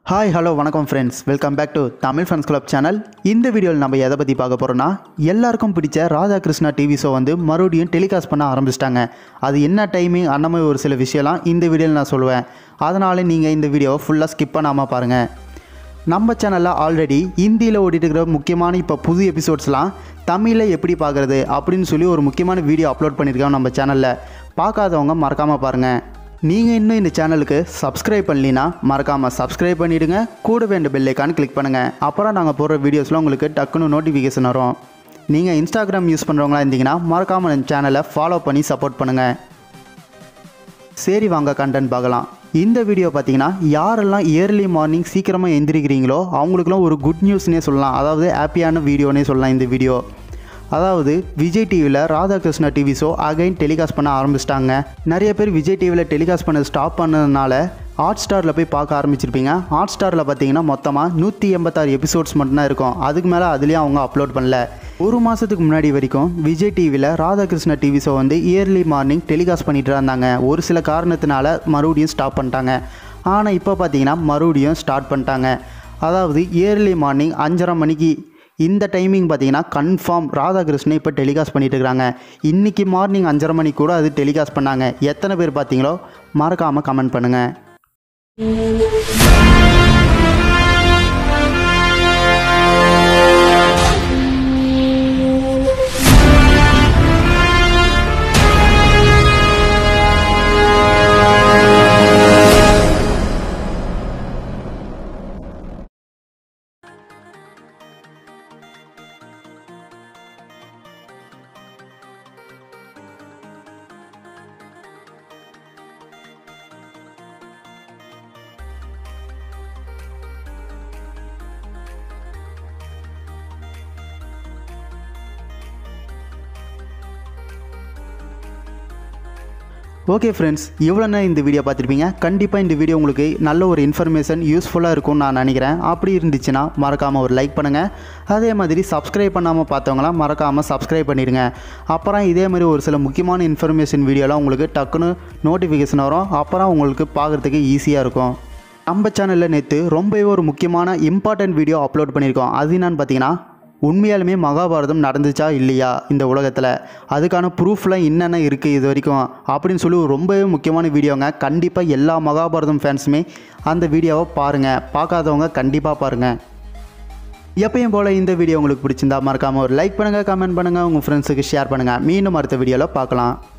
hi hello வணக்கம் friends welcome back to Tamil friends club channel இந்த வீடியோவில் நம்ம எதை பற்றி பார்க்க போகிறோம்னா எல்லாருக்கும் பிடிச்ச ராதாகிருஷ்ணா டிவி ஷோ வந்து மறுபடியும் டெலிகாஸ்ட் பண்ண ஆரம்பிச்சிட்டாங்க அது என்ன டைமிங் அந்த மாதிரி ஒரு சில விஷயம்லாம் இந்த வீடியோவில் நான் சொல்லுவேன் அதனால் நீங்கள் இந்த வீடியோவை ஃபுல்லாக ஸ்கிப் பண்ணாமல் பாருங்கள் நம்ம சேனலில் ஆல்ரெடி ஹிந்தியில் ஓடிட்டு இருக்கிற முக்கியமான இப்போ புது எபிசோட்ஸ்லாம் தமிழில் எப்படி பார்க்குறது அப்படின்னு சொல்லி ஒரு முக்கியமான வீடியோ அப்லோட் பண்ணியிருக்கோம் நம்ம சேனலில் பார்க்காதவங்க மறக்காமல் பாருங்கள் நீங்கள் இன்னும் இந்த சேனலுக்கு சப்ஸ்கிரைப் பண்ணலினா மறக்காமல் சப்ஸ்கிரைப் பண்ணிவிடுங்க கூட வேண்ட பெல்லைக்கான்னு கிளிக் பண்ணுங்கள் அப்புறம் நாங்கள் போடுற வீடியோஸ்லாம் உங்களுக்கு டக்குன்னு நோட்டிஃபிகேஷன் வரும் நீங்கள் இன்ஸ்டாகிராம் யூஸ் பண்ணுறவங்களா இருந்தீங்கன்னா மறக்காமல் இந்த சேனலை ஃபாலோ பண்ணி சப்போர்ட் பண்ணுங்கள் சரி வாங்க கண்டென்ட் பார்க்கலாம் இந்த வீடியோ பார்த்தீங்கன்னா யாரெல்லாம் இயர்லி மார்னிங் சீக்கிரமாக எந்திரிக்கிறீங்களோ அவங்களுக்குலாம் ஒரு குட் நியூஸ்னே சொல்லலாம் அதாவது ஹாப்பியான வீடியோனே சொல்லலாம் இந்த வீடியோ அதாவது விஜய் டிவியில் Radhakrishna TV show again telecast பண்ண ஆரம்பிச்சிட்டாங்க நிறைய பேர் விஜய் டிவியில் டெலிகாஸ்ட் பண்ண ஸ்டாப் பண்ணதுனால ஹாட் ஸ்டாரில் போய் பார்க்க ஆரம்பிச்சிருப்பீங்க ஹாட் ஸ்டாரில் பார்த்தீங்கன்னா மொத்தமாக நூற்றி எண்பத்தாறு எபிசோட்ஸ் மட்டும்தான் இருக்கும் அதுக்கு மேலே அதுலேயும் அவங்க அப்லோட் பண்ணல ஒரு மாதத்துக்கு முன்னாடி வரைக்கும் விஜய் டிவியில் ராதாகிருஷ்ணா டிவி ஷோ வந்து இயர்லி மார்னிங் டெலிகாஸ்ட் பண்ணிட்டு இருந்தாங்க ஒரு சில காரணத்தினால மறுபடியும் ஸ்டாப் பண்ணிட்டாங்க ஆனால் இப்போ பார்த்தீங்கன்னா மறுபடியும் ஸ்டார்ட் பண்ணிட்டாங்க அதாவது இயர்லி மார்னிங் அஞ்சரை மணிக்கு இந்த டைமிங் பார்த்தீங்கன்னா கன்ஃபார்ம் ராதாகிருஷ்ணன் இப்போ டெலிகாஸ்ட் பண்ணிட்டு இருக்காங்க இன்றைக்கி மார்னிங் அஞ்சரை மணிக்கு கூட அது டெலிகாஸ்ட் பண்ணாங்க எத்தனை பேர் பார்த்தீங்களோ மறக்காமல் கமெண்ட் பண்ணுங்கள் ஓகே ஃப்ரெண்ட்ஸ் இவ்வளோ நேரம் இந்த வீடியோ பார்த்துருப்பீங்க கண்டிப்பாக இந்த வீடியோ உங்களுக்கு நல்ல ஒரு இன்ஃபர்மேஷன் யூஸ்ஃபுல்லாக இருக்கும்னு நான் நினைக்கிறேன் அப்படி இருந்துச்சுன்னா மறக்காமல் ஒரு லைக் பண்ணுங்கள் அதே மாதிரி சப்ஸ்கிரைப் பண்ணாமல் பார்த்தவங்களாம் மறக்காமல் சப்ஸ்கிரைப் பண்ணிடுங்க அப்புறம் இதே மாதிரி ஒரு சில முக்கியமான இன்ஃபர்மேஷன் வீடியோலாம் உங்களுக்கு டக்குன்னு நோட்டிஃபிகேஷன் வரும் அப்புறம் உங்களுக்கு பார்க்குறதுக்கு ஈஸியாக இருக்கும் நம்ம சேனலில் நேற்று ரொம்பவே ஒரு முக்கியமான இம்பார்ட்டன்ட் வீடியோ அப்லோட் பண்ணியிருக்கோம் அது என்னன்னு பார்த்தீங்கன்னா உண்மையாலுமே மகாபாரதம் நடந்துச்சா இல்லையா இந்த உலகத்தில் அதுக்கான ப்ரூஃப்லாம் என்னென்ன இருக்குது இது வரைக்கும் அப்படின்னு சொல்லி ஒரு ரொம்பவே முக்கியமான வீடியோங்க கண்டிப்பாக எல்லா மகாபாரதம் ஃபேன்ஸுமே அந்த வீடியோவை பாருங்கள் பார்க்காதவங்க கண்டிப்பாக பாருங்கள் எப்பயும் போல் இந்த வீடியோ உங்களுக்கு பிடிச்சிருந்தா மறக்காமல் ஒரு லைக் பண்ணுங்கள் கமெண்ட் பண்ணுங்கள் உங்கள் ஃப்ரெண்ட்ஸுக்கு ஷேர் பண்ணுங்கள் மீண்டும் அடுத்த வீடியோவில் பார்க்கலாம்